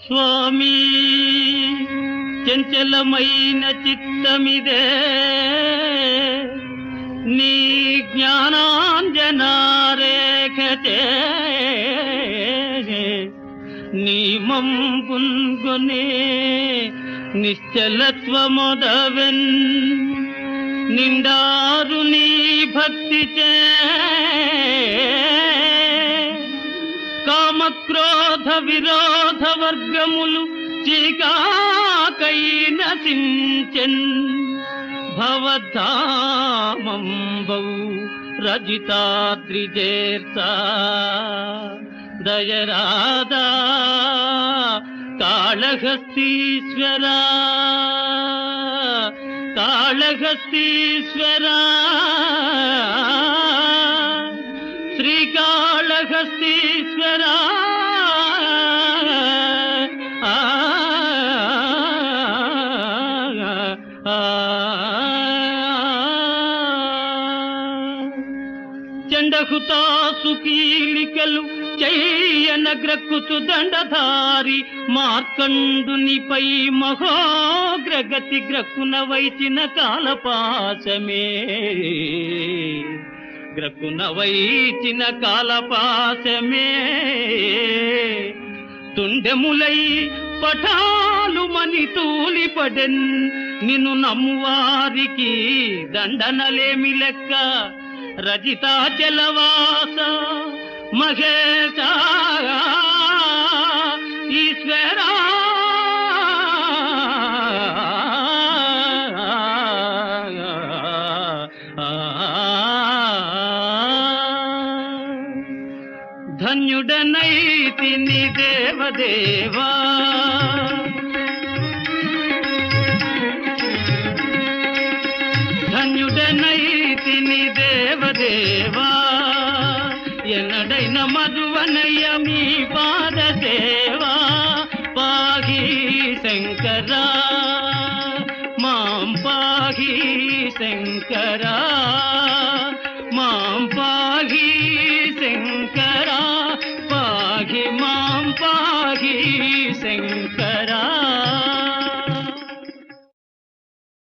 స్వామి చంచలమైన చిత్తమిదే నీ జ్ఞానాంజనారేఖతే నీ మంపున్గొనే నిశ్చలత్వమొదవెన్ నిండారు నీ భక్తి చే కామక్రోధ విరోధ వర్గములు చీకాకై నశించెన్ భవధామంబౌ రజితాద్రిజేర్తా దయరాదా కాళహస్తీశ్వరా కాళహస్తీశ్వరా శ్రీకాళహస్తీశ్వరా ఆ, ఆ, చండహుతాసు కీలికలు చెయ్యన గ్రక్కుతు దండధారి మార్కండునిపై మహోగ్రగతి గ్రక్కున వైచిన కాలపాశమే గ్రక్కున వైచిన కాలపాశమే తుండెములై పఠాలు మని తూలిపడెన్ నిన్ను నమ్మువారికి దండనలేమి లెక్క రజితాచలవాస మహేశ ఈశ్వరా ధన్యుడనైతిని దేవదేవా ధన్యుడనైతిని దేవదేవా ఎన్నడైన మధువనయ్య మీ పాద సేవా పాహి శంకరా మాం పాహి శంకరా